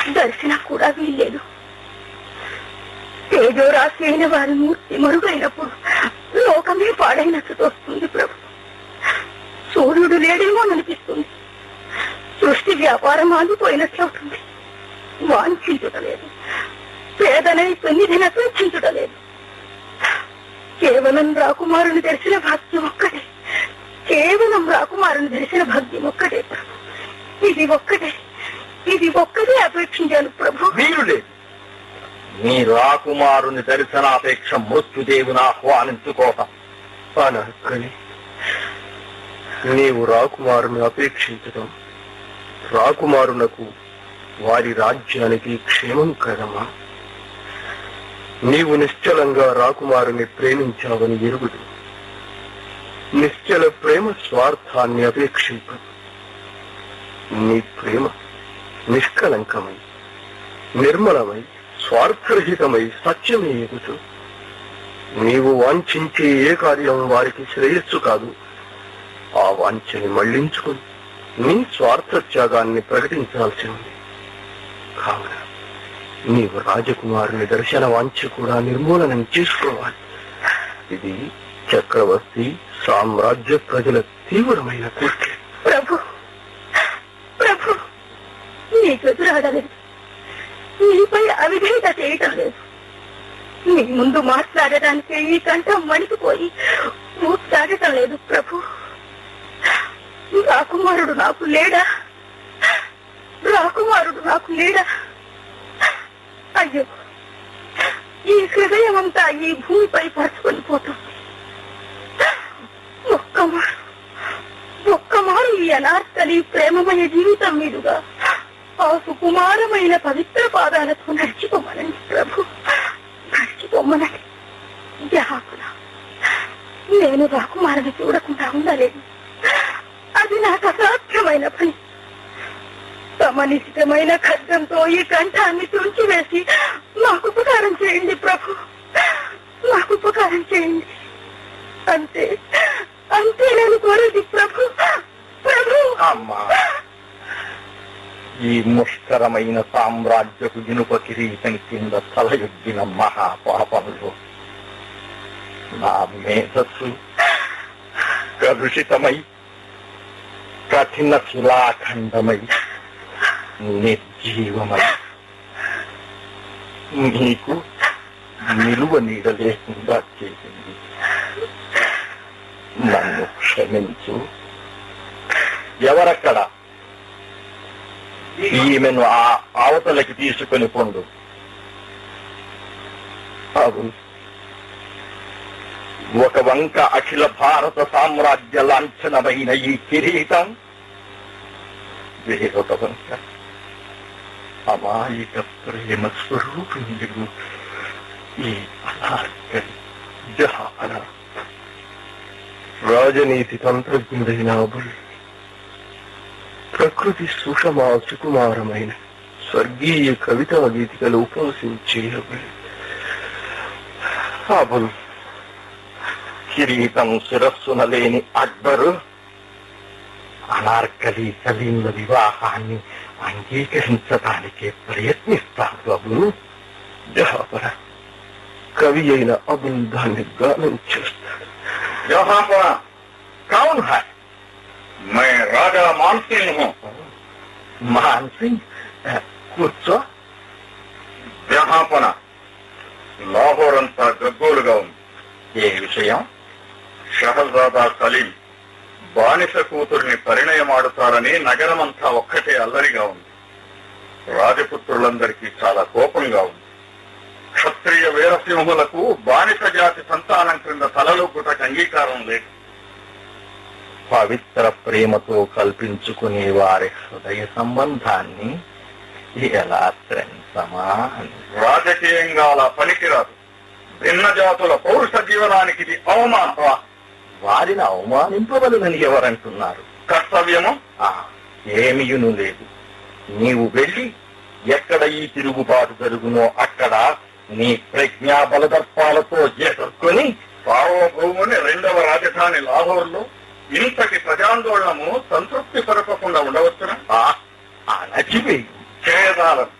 దర్శనం కూడా వీల్లేదు తేజోరాశి అయిన వారి మూర్తి మరుగైనప్పుడు లోకమే పాడైనట్టు తోస్తుంది ప్రభు సూర్యుడు లేడేమో అనిపిస్తుంది సృష్టి వ్యాపారం ఆగిపోయినట్లవుతుంది వాంఛించుటలేదు పేదనై పెన్నిదిన పెంచుటలేదు కేవలం రాకుమారుని దర్శన భాగ్యం ఒక్కటే కేవలం రాకుమారుని దర్శన భాగ్యం ఒక్కటే ప్రభు ఇది ఒక్కటే ఇది ఒక్కటే అపేక్షించాను ప్రభు వీరులే నీ రాకుమారుని దర్శనాపేక్ష మృత్యుదేవుని ఆహ్వానించుకోక అనక్కని నీవు రాకుమారుని అపేక్షించడం రాకుమారునకు వారి రాజ్యానికి క్షేమం కదమా నీవు నిశ్చలంగా రాకుమారుని ప్రేమించావని ఎరుగుదు నిశ్చల ప్రేమ స్వార్థాన్ని అపేక్షింపదు నీ ప్రేమ నిష్కలంకమై నిర్మలమై స్వార్థరహితమై సత్యమే ఎగుచు నీవు వాంఛించే ఏ కార్యం వారికి శ్రేయస్సు కాదు ఆ వాంఛని మళ్లించుకుని నీ స్వార్థ త్యాగాన్ని ప్రకటించాల్సి ఉంది కావున నీవు రాజకుమారుని దర్శన వాంఛ కూడా నిర్మూలనం చేసుకోవాలి ఇది చక్రవర్తి సామ్రాజ్య ప్రజల తీవ్రమైన కోరిక ప్రభు ప్రభు నీకు ఎదురాడలేదు నీపై అవిధేయత చేయటం లేదు నీ ముందు మాట్లాడటానికి ఈ కంఠం వణికిపోయి ఊపిరాడటం లేదు ప్రభు రాకుమారుడు నాకు లేడా రాకుమారుడు నాకు లేడా అయ్యో ఈ హృదయం అంతా ఈ భూమిపై పరుచుకొని పోతుంది ఒక్క మారు ఒక్క మారు ఈ అనార్కలి ప్రేమమయ జీవితం మీదుగా ఆ సుకుమారమైన పవిత్ర పాదాలతో నడిచిపోమనండి ప్రభు నడిచిపోమనండి జాకుల నేను రాకుమారిని చూడకుండా ఉండలేదు అది నాకు అసాధ్యమైన పని తమ నిశ్చితమైన ఖడ్గంతో ఈ కంఠాన్ని తుంచివేసి నాకు ఉపకారం చేయండి ప్రభు నాకు ఉపకారం చేయండి అంతే అంతే నేను కోరేది ప్రభు ప్రభు అమ్మా ఈ ముష్కరమైన సామ్రాజ్యపు ఇనుప కిరీటం కింద తలయొగ్గిన మహాపాపంలో నా మేధస్సు కలుషితమై కఠిన శిలాఖండమై నిర్జీవమై నీకు నిలువ నీడ లేకుండా చేసింది నన్ను క్షమించు ఎవరక్కడ ఈమెను ఆ అవతలకి తీసుకొని పొండు అవును ఒక వంక అఖిల భారత సామ్రాజ్య లాంఛనమైన ఈ కిరీటం వేరొక వంక అమాయక ప్రేమ స్వరూపిణుడు ఈ అనార్కలి జహాన రాజనీతి తంత్రజ్ఞుడైన అబుల్ ప్రకృతి సుషమా సుకుమారమైన స్వర్గీయ కవితా గీతికలు ఉపాసించే అబుల్ అబుల్ కిరీటం శిరస్సున లేని అక్బరు అనార్కలి సలీంల వివాహాన్ని అంగీకరించడానికే ప్రయత్నిస్తాడు అబుల్ జహాపర కవి అయిన అబుల్ దాన్ని గానం చేస్తాడు यहाँ पर कौन है मैं राजा मानसिंह हूँ मानसिंह కూర్చో జహాపన లాహోర్ అంతా గగ్గోలుగా ఉంది ఏ విషయం షహజాదా సలీం బానిస కూతుర్ని పరిణయమాడుతారని నగరమంతా ఒక్కటే అల్లరిగా ఉంది రాజపుత్రులందరికీ చాలా కోపంగా ఉంది క్షత్రియ వీరసింహులకు బానిస జాతి సంతానం క్రింద తలలోపుటకు అంగీకారం లేదు పవిత్ర ప్రేమతో కల్పించుకునే వారి హృదయ సంబంధాన్ని ఎలా త్రెంచమా రాజకీయంగా అలా పనికిరాదు భిన్న జాతుల పౌరుష జీవనానికి ఇది అవమానం వారిని అవమానింపవలనని ఎవరంటున్నారు కర్తవ్యము ఏమియును లేదు నీవు వెళ్ళి ఎక్కడ ఈ తిరుగుబాటు జరుగునో అక్కడ నీ ప్రజ్ఞా బలదర్పాలతో చేరుకొని సార్వభౌముని రెండవ రాజధాని లాహోర్లో ఇంతటి ప్రజాందోళనము సంతృప్తి పరపకుండా ఉండవచ్చునా అణచివేయి చేదాలను